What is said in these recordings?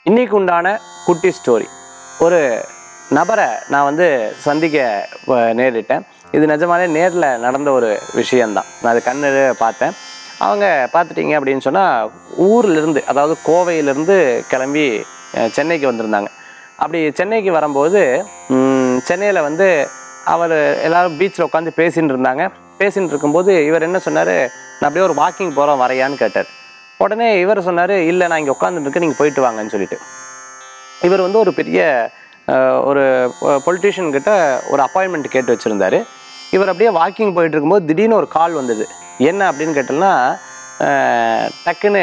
இன்னைக்கு உண்டான குட்டி ஸ்டோரி ஒரு நபரை நான் வந்து சந்திக்க அஹ், நேரிட்டேன் இது நிஜமாலே நேரில் நடந்த ஒரு விஷயம்தான் நான் அது கண்ணு பார்த்தேன் அவங்க பார்த்துட்டீங்க அப்படின்னு சொன்னால் ஊர்லேருந்து அதாவது கோவையிலேருந்து கிளம்பி அஹ், சென்னைக்கு வந்திருந்தாங்க அப்படி சென்னைக்கு வரும்போது சென்னையில் வந்து அவர் எல்லாரும் பீச்சில் உட்காந்து பேசின்னு இருந்தாங்க பேசின்னு இருக்கும்போது இவர் என்ன சொன்னார் நான் அப்படியே ஒரு வாக்கிங் போகிறோம் வரையான்னு கேட்டார் உடனே இவர் சொன்னார் இல்லை நான் இங்கே உட்காந்துட்டு நீங்கள் போயிட்டு வாங்கன்னு சொல்லிட்டு இவர் வந்து ஒரு பெரிய அஹ், ஒரு பொலிட்டீஷியன் கிட்ட ஒரு அப்பாயின்மெண்ட் கேட்டு வச்சுருந்தாரு இவர் அப்படியே வாக்கிங் போயிட்டு இருக்கும்போது திடீர்னு ஒரு கால் வந்தது என்ன அப்படின்னு கேட்டோம்னா அஹ், டக்குன்னு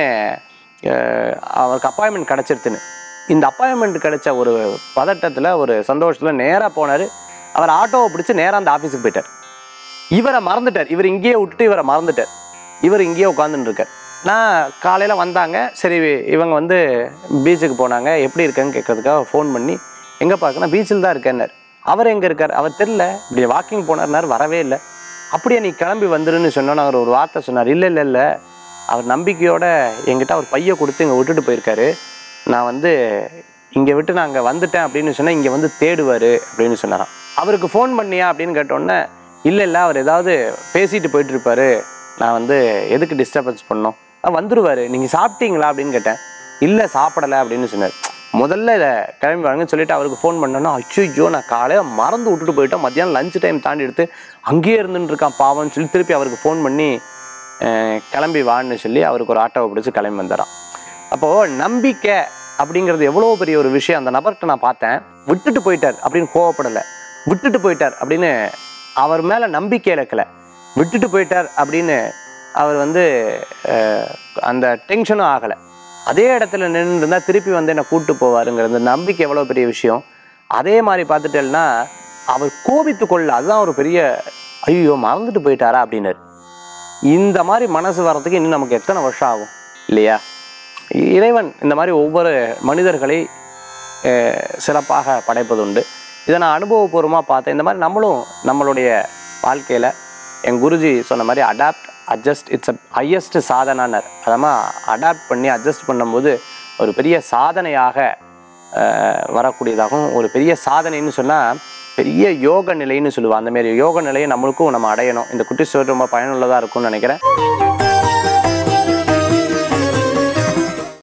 அஹ், அவருக்கு அப்பாயின்மெண்ட் கிடச்சிருச்சுன்னு இந்த அப்பாயின்மெண்ட் கிடைச்ச ஒரு பதட்டத்தில் ஒரு சந்தோஷத்தில் நேராக போனார் அவர் ஆட்டோவை பிடிச்சி நேராக அந்த ஆஃபீஸுக்கு போயிட்டார் இவரை மறந்துட்டார் இவர் இங்கேயே விட்டுட்டு இவரை மறந்துட்டார் இவர் இங்கேயே உட்காந்துட்டு இருக்கார் நான் காலையில் வந்தாங்க சரி இவங்க வந்து பீச்சுக்கு போனாங்க எப்படி இருக்கேன்னு கேட்கறதுக்காக ஃபோன் பண்ணி எங்கே பார்க்கணும் பீச்சில் தான் இருக்கேன்னார் அவர் எங்கே இருக்கார் அவர் தெரில இப்படி வாக்கிங் போனார்னார் வரவே இல்லை அப்படியே நீ கிளம்பி வந்துருன்னு சொன்னோன்னு அவர் ஒரு வார்த்தை சொன்னார் இல்லை இல்லை இல்லை அவர் நம்பிக்கையோட என்கிட்ட அவர் பையை கொடுத்து இங்கே விட்டுட்டு போயிருக்காரு நான் வந்து இங்கே விட்டு நான் அங்கே வந்துட்டேன் அப்படின்னு சொன்னால் இங்கே வந்து தேடுவார் அப்படின்னு சொன்னாராம் அவருக்கு ஃபோன் பண்ணியா அப்படின்னு கேட்டோன்னே இல்லை இல்லை அவர் ஏதாவது பேசிட்டு போயிட்டு இருப்பாரு நான் வந்து எதுக்கு டிஸ்டர்பன்ஸ் பண்ணோம் வந்துடுவார் நீங்கள் சாப்பிட்டீங்களா அப்படின்னு கேட்டேன் இல்லை சாப்பிடலை அப்படின்னு சொன்னார் முதல்ல இதை கிளம்பி வாங்கன்னு சொல்லிட்டு அவருக்கு ஃபோன் பண்ணோன்னா அச்சோ நான் காலையில் மறந்து விட்டுட்டு போயிட்டேன் மத்தியானம் லஞ்ச் டைம் தாண்டி எடுத்து அங்கேயே இருந்துட்டு இருக்கான் பாவம்னு சொல்லி திருப்பி அவருக்கு ஃபோன் பண்ணி அஹ், கிளம்பி வான்னு சொல்லி அவருக்கு ஒரு ஆட்டோவை பிடிச்சி கிளம்பி வந்துடுறான் அப்போது நம்பிக்கை அப்படிங்கிறது எவ்வளோ பெரிய ஒரு விஷயம் அந்த நபர்கிட்ட நான் பார்த்தேன் விட்டுட்டு போயிட்டார் அப்படின்னு கோவப்படலை விட்டுட்டு போயிட்டார் அப்படின்னு அவர் மேலே நம்பிக்கை இழக்கலை விட்டுட்டு போயிட்டார் அப்படின்னு அவர் வந்து அஹ், அந்த டென்ஷனும் ஆகலை அதே இடத்துல நின்று இருந்தால் திருப்பி வந்து என்னை கூட்டு போவாருங்கிற அந்த நம்பிக்கை எவ்வளோ பெரிய விஷயம் அதே மாதிரி பார்த்துட்டேன்னா அவர் கோபித்து கொள்ள அதுதான் ஒரு பெரிய ஐயோ மறந்துட்டு போயிட்டாரா அப்படின்னாரு இந்த மாதிரி மனசு வர்றதுக்கு இன்னும் நமக்கு எத்தனை வருஷம் ஆகும் இல்லையா இறைவன் இந்த மாதிரி ஒவ்வொரு மனிதர்களை அஹ், சிறப்பாக படைப்பதுண்டு இதை நான் அனுபவபூர்வமாக பார்த்தேன் இந்த மாதிரி நம்மளும் நம்மளுடைய வாழ்க்கையில் என் குருஜி சொன்ன மாதிரி adapt adjust it's a highest சாதனானர் அதமாக அடாப்ட் பண்ணி அட்ஜஸ்ட் பண்ணும்போது ஒரு பெரிய சாதனையாக அஹ், வரக்கூடியதாகவும் ஒரு பெரிய சாதனைன்னு சொன்னால் பெரிய யோக நிலைன்னு சொல்லுவாள் அந்த மாதிரி யோக நிலையை நம்மளுக்கும் நம்ம அடையணும் இந்த குட்டி ஸ்டோரி ரொம்ப பயனுள்ளதாக இருக்கும்னு நினைக்கிறேன்